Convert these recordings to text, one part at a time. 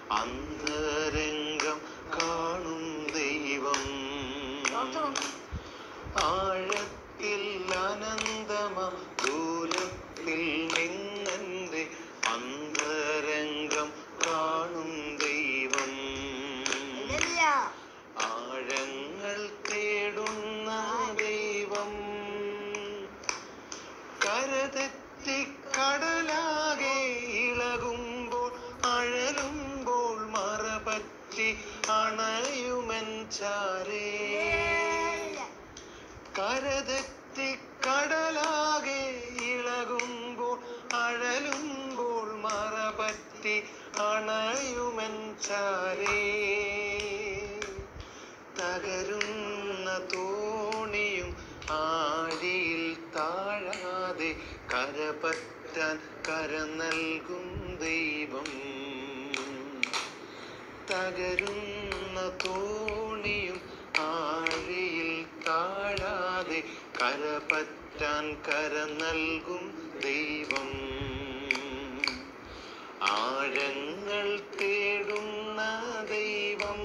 അന്തരംഗം കാണും ദൈവം ആഴത്തിൽ അനന്തമ ദൂരത്തിൽ നിന്നെ അന്തരംഗം കാണും ദൈവം ആഴങ്ങൾ തേടുന്ന ദൈവം കരതെറ്റി കടലാകെ ഇളകുമ്പോൾ അഴലുമ്പോൾ മറപറ്റി അണയുമൻ ചാരേ കരതെറ്റി കടലാകെ ഇളകുമ്പോൾ അഴലുമ്പോൾ മറപറ്റി അണയുമൻ ചാരേ തകരുന്ന തോണിയും ആഴിയിൽ താഴാതെ കരപറ്റാൻ കര നൽകും ദൈവം തകരുന്ന തോണിയും ആഴിയിൽ താഴാതെ കരപറ്റാൻ കര നൽകും ദൈവം ആഴങ്ങൾ തേടുന്ന ദൈവം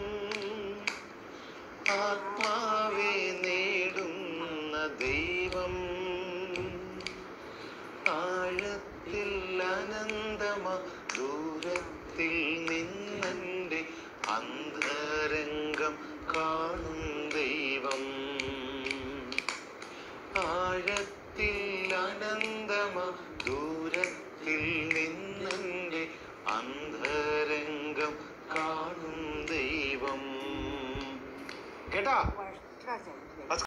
ആത്മാവെ നേടുന്ന ദൈവം ആഴത്തിൽ അനന്തമ ദൂരത്തിൽ നിന്നെ അന്തരംഗം കാണും ദൈവം ആഴത്തിൽ അനന്തമ ദൂരത്തിൽ നിന്നെ അന്തരംഗം കാണും ദൈവം കേട്ടാ